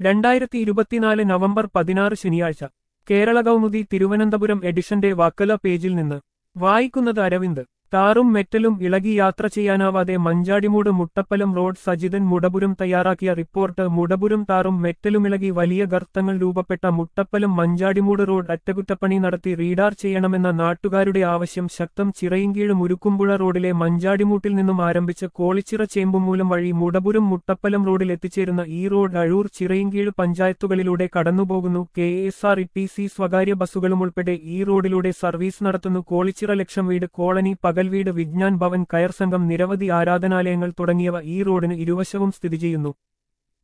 രണ്ടായിരത്തി ഇരുപത്തിനാല് നവംബർ പതിനാറ് ശനിയാഴ്ച കേരള കൗമുദി തിരുവനന്തപുരം എഡിഷന്റെ വാക്കല പേജിൽ നിന്ന് വായിക്കുന്നത് അരവിന്ദ് താറും മെറ്റലും ഇളകി യാത്ര ചെയ്യാനാവാതെ മഞ്ചാടിമൂട് മുട്ടപ്പലം റോഡ് സജിതൻ മുടപുരം തയ്യാറാക്കിയ റിപ്പോർട്ട് മുടപുരം താറും മെറ്റലുമിളകി വലിയ ഗർത്തങ്ങൾ രൂപപ്പെട്ട മുട്ടപ്പലം മഞ്ചാടിമൂട് റോഡ് അറ്റകുറ്റപ്പണി നടത്തി റീഡാർ ചെയ്യണമെന്ന നാട്ടുകാരുടെ ആവശ്യം ശക്തം ചിറയിൻകീഴ് മുരുക്കുമ്പുഴ റോഡിലെ മഞ്ചാടിമൂട്ടിൽ നിന്നും ആരംഭിച്ച് കോളിച്ചിറ ചേമ്പുമൂലം വഴി മുടപുരം മുട്ടപ്പലം റോഡിൽ എത്തിച്ചേരുന്ന ഈ റോഡ് അഴൂർ ചിറയിൻകീഴ് പഞ്ചായത്തുകളിലൂടെ കടന്നുപോകുന്നു K S R T C സി സ്വകാര്യ ബസ്സുകളും ഉൾപ്പെടെ ഈ റോഡിലൂടെ സർവീസ് നടത്തുന്നു കോളിച്ചിറ ലക്ഷം വീട് കോളനി പകൽ വീട് വിജ്ഞാൻ ഭവൻ കയർ സംഘം നിരവധി ആരാധനാലയങ്ങൾ തുടങ്ങിയവ ഈ റോഡിന് ഇരുവശവും സ്ഥിതി ചെയ്യുന്നു